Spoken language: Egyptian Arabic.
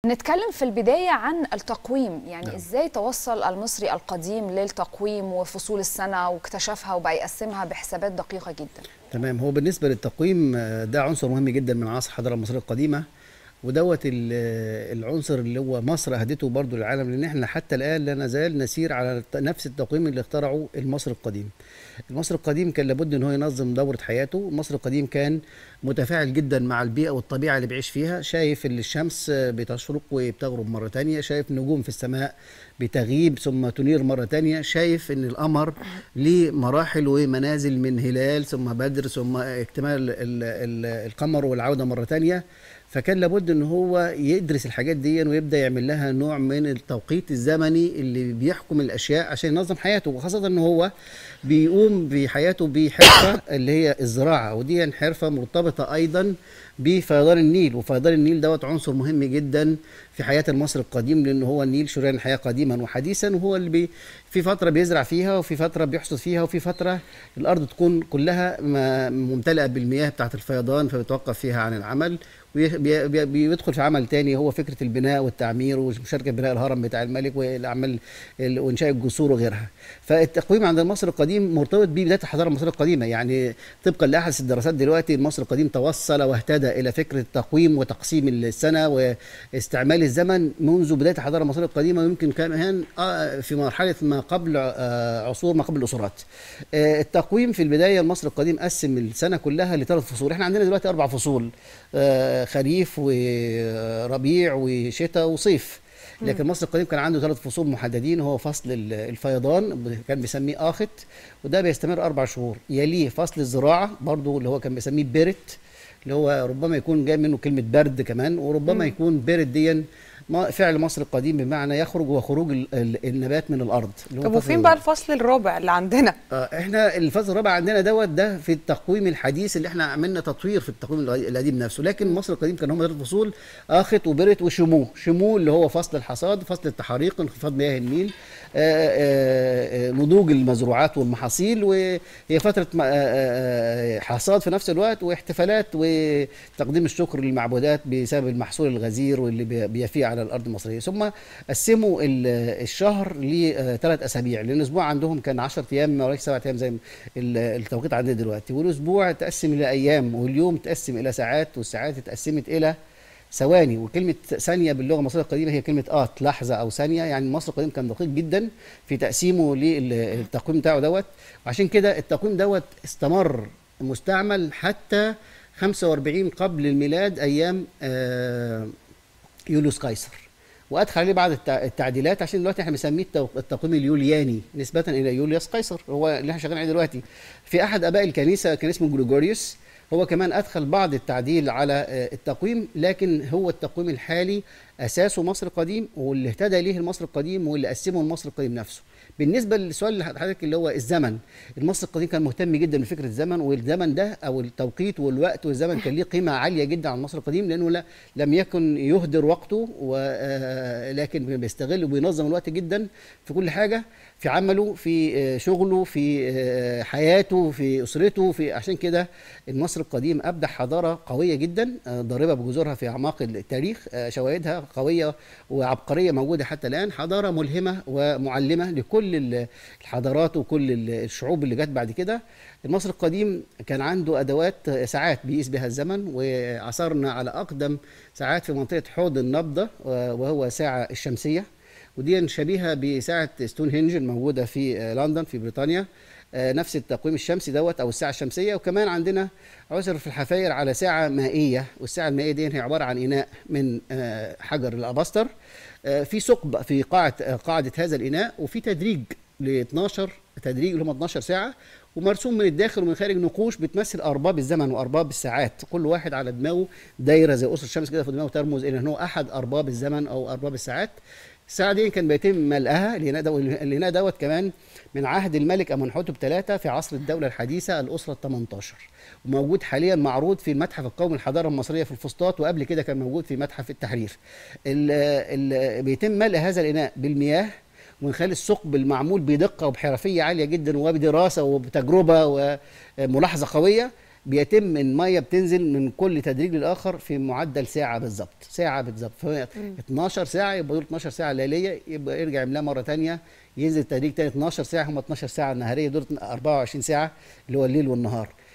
نتكلم في البداية عن التقويم يعني نعم. إزاي توصل المصري القديم للتقويم وفصول السنة واكتشفها وبقى يقسمها بحسابات دقيقة جدا تمام هو بالنسبة للتقويم ده عنصر مهم جدا من عصر الحضارة المصرية القديمة ودوت العنصر اللي هو مصر اهدته برضو للعالم لان احنا حتى الان لا نزال نسير على نفس التقويم اللي اخترعه المصري القديم. المصري القديم كان لابد ان هو ينظم دوره حياته، المصري القديم كان متفاعل جدا مع البيئه والطبيعه اللي بيعيش فيها، شايف ان الشمس بتشرق وبتغرب مره ثانيه، شايف نجوم في السماء بتغيب ثم تنير مره ثانيه، شايف ان القمر ليه مراحل ومنازل من هلال ثم بدر ثم اكتمال القمر والعوده مره ثانيه. فكان لابد ان هو يدرس الحاجات دي ويبدا يعمل لها نوع من التوقيت الزمني اللي بيحكم الاشياء عشان ينظم حياته وخاصه ان هو بيقوم بحياته بحرفه اللي هي الزراعه ودي حرفه مرتبطه ايضا بفيضان النيل وفيضان النيل دوت عنصر مهم جدا في حياه المصري القديم لان هو النيل شريان الحياه قديما وحديثا وهو اللي بي في فتره بيزرع فيها وفي فتره بيحصد فيها وفي فتره الارض تكون كلها ممتلئه بالمياه بتاعه الفيضان فبيتوقف فيها عن العمل وبيدخل في عمل تاني هو فكره البناء والتعمير ومشاركه بناء الهرم بتاع الملك والاعمال وانشاء الجسور وغيرها فالتقويم عند المصري القديم مرتبط ببدايه الحضاره المصريه القديمه يعني طبقا لاحدث الدراسات دلوقتي المصري القديم توصل واهتدى الى فكره التقويم وتقسيم السنه واستعمال الزمن منذ بدايه الحضاره المصريه القديمه ويمكن كمان في مرحله ما قبل عصور ما قبل الاسرات التقويم في البدايه المصري القديم قسم السنه كلها لثلاث فصول احنا عندنا دلوقتي اربع فصول خريف وربيع وشتاء وصيف لكن مصر القديم كان عنده ثلاث فصول محددين هو فصل الفيضان كان بيسميه آخت وده بيستمر أربع شهور يليه فصل الزراعة برضو اللي هو كان بيسميه بيرت اللي هو ربما يكون جاي منه كلمة برد كمان وربما مم. يكون بيرت ديا فعل مصر القديم بمعنى يخرج وخروج النبات من الارض طب وفين بقى الفصل الرابع اللي عندنا آه احنا الفصل الرابع عندنا دوت ده في التقويم الحديث اللي احنا عملنا تطوير في التقويم القديم نفسه لكن مصر القديم كان هم ثلاث فصول اخت وبرت وشمو شمو اللي هو فصل الحصاد فصل التحاريق انخفاض مياه النيل آآ آآ نضوج المزروعات والمحاصيل وهي فتره حصاد في نفس الوقت واحتفالات وتقديم الشكر للمعبودات بسبب المحصول الغزير واللي بيفيء على الارض المصريه ثم قسموا الشهر لثلاث اسابيع لان الاسبوع عندهم كان 10 ايام ما سبع ايام زي التوقيت عندنا دلوقتي والاسبوع تقسم الى ايام واليوم تقسم الى ساعات والساعات اتقسمت الى ثواني وكلمة ثانية باللغة المصرية القديمة هي كلمة آت لحظة أو ثانية يعني المصري القديم كان دقيق جدا في تقسيمه للتقويم بتاعه دوت وعشان كده التقويم دوت استمر مستعمل حتى 45 قبل الميلاد أيام آه يوليوس قيصر وادخل عليه بعض التعديلات عشان دلوقتي احنا بنسميه التقويم اليولياني نسبه الى يوليوس قيصر هو اللي احنا شغالين عليه دلوقتي في احد اباء الكنيسه كان اسمه جريجوريوس هو كمان ادخل بعض التعديل على التقويم لكن هو التقويم الحالي اساسه مصر القديم واللي اهتدى اليه المصري القديم واللي قسمه المصري القديم نفسه بالنسبه للسؤال اللي حضرتك اللي هو الزمن المصري القديم كان مهتم جدا بفكره الزمن والزمن ده او التوقيت والوقت والزمن كان ليه قيمه عاليه جدا على المصري القديم لانه لا لم يكن يهدر وقته ولكن بيستغل وبينظم الوقت جدا في كل حاجه في عمله في شغله في حياته في اسرته في عشان كده المصري القديم ابدع حضاره قويه جدا ضاربه بجذورها في اعماق التاريخ شواهدها قويه وعبقريه موجوده حتى الان حضاره ملهمه ومعلمه لكل الحضارات وكل الشعوب اللي جت بعد كده المصري القديم كان عنده ادوات ساعات بيقيس بها الزمن وعثرنا على اقدم ساعات في منطقه حوض النبضه وهو ساعه الشمسيه ودي شبيهه بساعه ستون هنج الموجوده في لندن في بريطانيا نفس التقويم الشمسي دوت او الساعه الشمسيه وكمان عندنا عثر في الحفاير على ساعه مائيه والساعه المائيه دي هي عباره عن اناء من حجر الابستر في ثقب في قاعه قاعده هذا الاناء وفي تدريج ل 12 تدريج اللي هم 12 ساعه ومرسوم من الداخل ومن الخارج نقوش بتمثل ارباب الزمن وارباب الساعات كل واحد على دماغه دايره زي قصر الشمس كده في دماغه ترمز الى انه احد ارباب الزمن او ارباب الساعات الساعه دي كان بيتم ملئها الاناء دوت كمان من عهد الملك امنحوتب ثلاثة في عصر الدولة الحديثة الأسرة ال 18 وموجود حاليا معروض في المتحف القومي للحضارة المصرية في الفسطاط وقبل كده كان موجود في متحف التحرير ال ال بيتم ملء هذا الإناء بالمياه ومن خلال الثقب المعمول بدقة وبحرفية عالية جدا وبدراسة وبتجربة وملاحظة قوية بيتم الميه بتنزل من كل تدريج للاخر في معدل ساعه بالظبط ساعه بالظبط ف 12 ساعه يبقى دول 12 ساعه ليليه يبقى يرجع يملاها مره ثانيه ينزل تدريج تاني 12 ساعه هم 12 ساعه نهاريه دول 24 ساعه اللي هو الليل والنهار